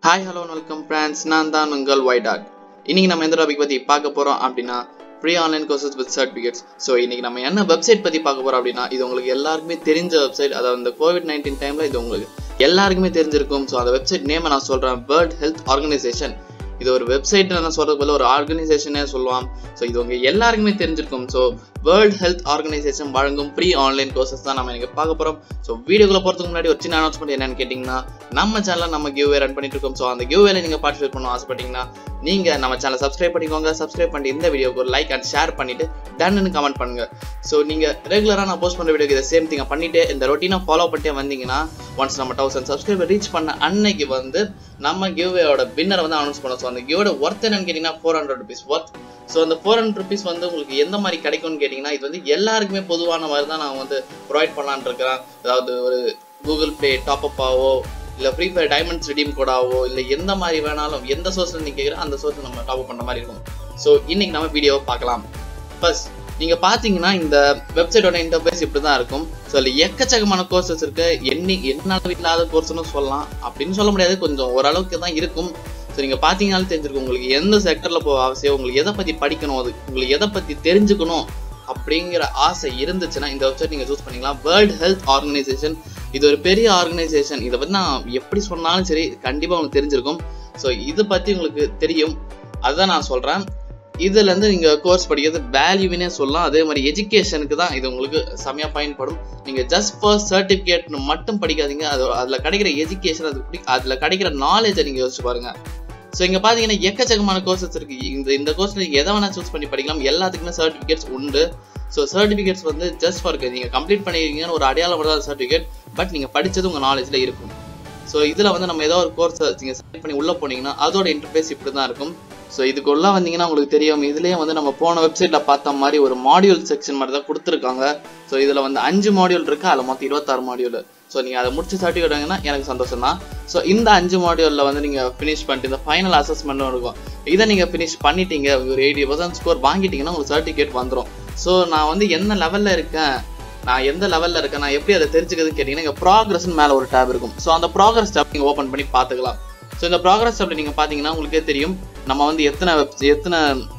hi hello welcome friends நான் தான் உங்கள் ஒயிட் டாக் இன்னைக்கு நம்ம எந்த டாபிக் பற்றி பார்க்க போகிறோம் அப்படின்னா free online courses with certificates so இன்னைக்கு நம்ம என்ன வெப்சைட் பற்றி பார்க்க போகிறோம் அப்படின்னா இது உங்களுக்கு எல்லாருக்குமே தெரிஞ்ச வெப்சைட் அதாவது இந்த கோவிட் நைன்டீன் டைமில் இது உங்களுக்கு எல்லாருக்குமே தெரிஞ்சிருக்கும் ஸோ அந்த வெப்சைட் நேமை நான் சொல்கிறேன் வேர்ல்ட் ஹெல்த் ஆர்கனைசேஷன் இது ஒரு வெப்சைட் நான் சொல்றது போல ஒரு ஆர்கனைசேஷனே சொல்லலாம் ஸோ இது உங்க எல்லாருக்குமே தெரிஞ்சிருக்கும் ஸோ வேர்ல்ட் ஹெல்த் ஆர்கனைசேஷன் வழங்கும் ஃப்ரீ ஆன்லைன் கோர்சஸ் தான் நம்ம இன்னைக்கு பார்க்க போறோம் ஸோ வீடியோக்குள்ள போறதுக்கு முன்னாடி ஒரு சின்ன அனௌன்ஸ்மெண்ட் என்னன்னு கேட்டிங்கன்னா நம்ம சேனல்ல நம்ம கிவ்வே ரன் பண்ணிட்டு இருக்கோம் ஸோ அந்த கிவ்வேல நீங்க பார்ட்டிசிபேட் பண்ண ஆசைப்பட்டீங்கன்னா நீங்க நம்ம சேனல் சப்ஸ்கிரைப் பண்ணிக்கோங்க சப்ஸ்கிரைப் பண்ணி இந்த வீடியோக்கு ஒரு லைக் அண்ட் ஷேர் பண்ணிட்டு டன்னு கமெண்ட் பண்ணுங்க ஸோ நீங்க ரெகுலரா நான் போஸ்ட் பண்ற வீடியோக்கு இதை சேம் திங்க பண்ணிட்டு இந்த ரொட்டீனா ஃபாலோ பண்ணிட்டே வந்தீங்கன்னா ஒன்ஸ் நம்ம தௌசண்ட் சப்ஸ்கிரைபர் ரீச் பண்ண அன்னைக்கு வந்து நம்ம கிவ்வேயோட வின்னரை வந்து அனௌன்ஸ் பண்ணோம் ஸோ அந்த கிவோட ஒர்த் என்னன்னு கேட்டிங்கன்னா four hundred rupees worth so அந்த ஃபோர் ஹண்ட்ரட் ருபீஸ் வந்து உங்களுக்கு எந்த மாதிரி கிடைக்கும்னு கேட்டிங்கன்னா இது வந்து எல்லாருக்குமே பொதுவான மாதிரி தான் நான் வந்து ப்ரொவைட் பண்ணலான்னு இருக்கிறேன் அதாவது ஒரு கூகுள் பே டாப் அப்பாவோ இல்லை ஃப்ரீ ஃபயர் டைமண்ட்ஸ் ரிடீம் கோடாவோ இல்லை எந்த மாதிரி வேணாலும் எந்த சோர்ஸில் நீங்கள் கேட்குற அந்த சோர்ஸில் நம்ம டாப் அப் பண்ணுற மாதிரி இருக்கும் ஸோ இன்னைக்கு நம்ம வீடியோவை பார்க்கலாம் ஃபர்ஸ்ட் நீங்க பாத்தீங்கன்னா இந்த வெப்சைட்டோட இன்டர்ஃபேஸ் இப்படி தான் இருக்கும் ஸோ அதில் எக்கச்சக்கமான கோர்சஸ் இருக்கு எண்ணி என்னால இல்லாத கோர்ஸ்னு சொல்லலாம் அப்படின்னு சொல்ல முடியாது கொஞ்சம் ஓரளவுக்கு தான் இருக்கும் ஸோ நீங்க பாத்தீங்கன்னாலும் தெரிஞ்சிருக்கும் உங்களுக்கு எந்த செக்டர்ல போக அவசியம் உங்களுக்கு எதை பத்தி படிக்கணும் அது உங்களுக்கு எதை பத்தி தெரிஞ்சுக்கணும் அப்படிங்கிற ஆசை இருந்துச்சுன்னா இந்த வெப்சைட் நீங்க சூஸ் பண்ணிக்கலாம் வேர்ல்ட் ஹெல்த் ஆர்கனைசேஷன் இது ஒரு பெரிய ஆர்கனைசேஷன் இதை பத்தி நான் எப்படி சொன்னாலும் சரி கண்டிப்பா உங்களுக்கு தெரிஞ்சிருக்கும் ஸோ இதை பத்தி உங்களுக்கு தெரியும் அதுதான் நான் சொல்றேன் இதுல இருந்து நீங்க கோர்ஸ் படிக்கிறது வேல்யூவினே சொல்லலாம் அதே மாதிரி எஜுகேஷனுக்கு தான் இது உங்களுக்கு செமையா பயன்படும் நீங்க ஜஸ்ட் ஃபார் சர்டிபிகேட் மட்டும் படிக்காதீங்க அது அதுல கிடைக்கிற எஜுகேஷன் அது அதுல கிடைக்கிற நாலேஜை நீங்க யோசிச்சு பாருங்க ஸோ இங்க பாத்தீங்கன்னா எக்கச்சக்கமான கோர்சஸ் இருக்கு இந்த இந்த கோர்ஸ்ல நீங்க எதை வேணா சூஸ் பண்ணி படிக்கலாம் எல்லாத்துக்குமே சர்டிபிகேட்ஸ் உண்டு ஸோ சர்டிபிகேட்ஸ் வந்து ஜஸ்ட் ஃபார் நீங்க கம்ப்ளீட் பண்ணிருக்கீங்கன்னு ஒரு அடையாளம் தான் சர்டிபிகேட் பட் நீங்க படிச்சது உங்க நாலேஜ்ல இருக்கும் ஸோ இதுல வந்து நம்ம ஏதோ ஒரு கோர்ஸ் நீங்க செலக்ட் பண்ணி உள்ள போனீங்கன்னா அதோட இன்டர்ஃபேஸ் இப்படி தான் இருக்கும் ஸோ இதுக்குள்ள வந்தீங்கன்னா உங்களுக்கு தெரியும் இதுலயே வந்து நம்ம போன வெப்சைட்ல பார்த்த மாதிரி ஒரு மாடியூல் செக்ஷன் மாதிரி தான் கொடுத்துருக்காங்க ஸோ இதுல வந்து அஞ்சு மாடியூல் இருக்கு அதில் மொத்தம் இருபத்தாறு மாடியூல் ஸோ நீங்க அதை முடிச்சு சர்டிஃபிகேட் வாங்கினா எனக்கு சந்தோஷம் தான் ஸோ இந்த அஞ்சு மாடியூல்ல வந்து நீங்க ஃபினிஷ் பண்ணிட்டு இந்த ஃபைனல் அசஸ்மெண்ட்டும் இருக்கும் இதை நீங்க ஃபினிஷ் பண்ணிட்டீங்க ஒரு எயிட்டி பர்சன்ட் ஸ்கோர் வாங்கிட்டீங்கன்னா உங்களுக்கு சர்டிஃபிகேட் வந்துடும் ஸோ நான் வந்து என்ன லெவல்ல இருக்கேன் நான் எந்த லெவல்ல இருக்கேன் நான் எப்படி அதை தெரிஞ்சுக்கிறதுன்னு கேட்டீங்கன்னா இங்க ப்ராக்ரஸ் மேல ஒரு டேப் இருக்கும் ஸோ அந்த ப்ராக்ரஸ் டேப் நீங்க ஓப்பன் பண்ணி பார்த்துக்கலாம் ஸோ இந்த ப்ராக்ரஸ் டேப்ல நீங்க பாத்தீங்கன்னா உங்களுக்கே தெரியும் நம்ம வந்து எத்தனை எத்தனை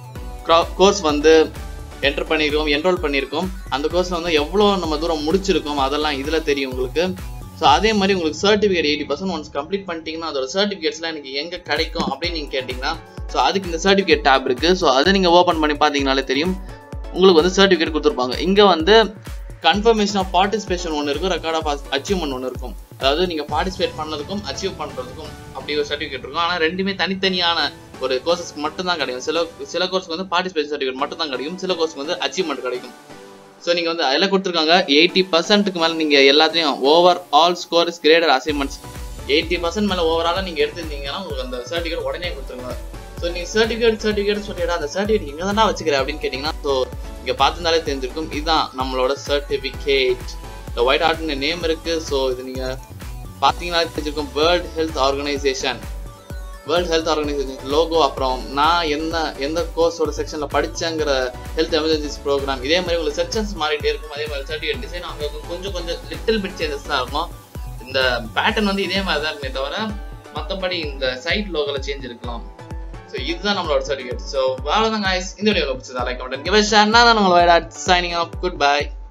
கோர்ஸ் வந்து என்டர் பண்ணியிருக்கோம் என்ரோல் பண்ணியிருக்கோம் அந்த கோர்ஸ்ல வந்து எவ்வளோ நம்ம தூரம் முடிச்சிருக்கோம் அதெல்லாம் இதுல தெரியும் உங்களுக்கு ஸோ அதே மாதிரி உங்களுக்கு certificate eighty percent once complete பண்ணிட்டீங்கன்னா அதோட சர்டிஃபிகேட்ஸ்லாம் எனக்கு எங்க கிடைக்கும் அப்படின்னு நீங்க கேட்டீங்கன்னா ஸோ அதுக்கு இந்த சர்டிஃபிகேட் டேப் இருக்கு ஸோ அதை நீங்க ஓப்பன் பண்ணி பார்த்தீங்கனாலே தெரியும் உங்களுக்கு வந்து சர்டிஃபிகேட் கொடுத்துருப்பாங்க இங்க வந்து கன்ஃபர்மேஷன் ஆஃப் பார்ட்டிசிபேஷன் ஒன்று இருக்கும் ரெக்கார்ட் ஆஃப் அச்சீவ்மெண்ட் ஒன்று இருக்கும் அதாவது நீங்க பார்ட்டிசிபேட் பண்ணதுக்கும் அச்சீவ் பண்றதுக்கும் அப்படி ஒரு சர்டிஃபிகேட் இருக்கும் ஆனால் ரெண்டுமே தனித்தனியான ஒரு கோர்சஸ்க்கு மட்டும் தான் கிடைக்கும் சில சில கோர்ஸ்க்கு வந்து பார்ட்டிசிபேஷன் சர்டிஃபிகேட் மட்டும் தான் கிடைக்கும் சில கோர்ஸ்க்கு வந்து அச்சீவ்மெண்ட் கிடைக்கும் ஸோ நீங்க வந்து அதில் கொடுத்துருக்காங்க எயிட்டி பர்சன்ட்டுக்கு மேலே நீங்க எல்லாத்தையும் over all score is greater assignments eighty percent மேலே ஓவராலாக நீங்க எடுத்திருந்தீங்கன்னா உங்களுக்கு அந்த சர்டிஃபிகேட் உடனே கொடுத்துருங்க ஸோ நீங்க சர்டிஃபிகேட் சர்டிஃபிகேட் சொல்லிடா அந்த சர்டிஃபிகேட் எங்க தானே வச்சுக்கிறேன் அப்படின்னு கேட்டீங்கன்னா ஸோ இங்க பார்த்துருந்தாலே தெரிஞ்சிருக்கும் இதுதான் நம்மளோட சர்டிஃபிகேட் இந்த ஒயிட் ஆர்ட்னு நேம் இருக்கு ஸோ இது நீங்க பார்த்தீங்கன்னா தெரிஞ்சிருக்கும் world health organization world health organization logo அப்புறம் நான் என்ன எந்த கோர்ஸோட செக்ஷன்ல படிச்சேங்கிற ஹெல்த் எமர்ஜென்சிஸ் ப்ரோக்ராம் இதே மாதிரி உங்களுக்கு செக்ஷன்ஸ் மாறிட்டே இருக்கும் அதே மாதிரி சர்டிஃபிகேட் டிசைன் அங்கே கொஞ்சம் கொஞ்சம் லிட்டில் பிட் சேஞ்சஸ் தான் இருக்கும் இந்த பேட்டர்ன் வந்து இதே மாதிரி தான் இருக்குமே தவிர மற்றபடி இந்த சைட் லோகோல சேஞ்ச் இருக்கலாம் ஸோ இதுதான் நம்மளோட சர்டிஃபிகேட் ஸோ அவ்வளோதான் guys இந்த வீடியோ பிடிச்சதா லைக் கமெண்ட் கிவ் ஷேர் நான் தான் உங்களோட சைனிங் ஆஃப் குட் பை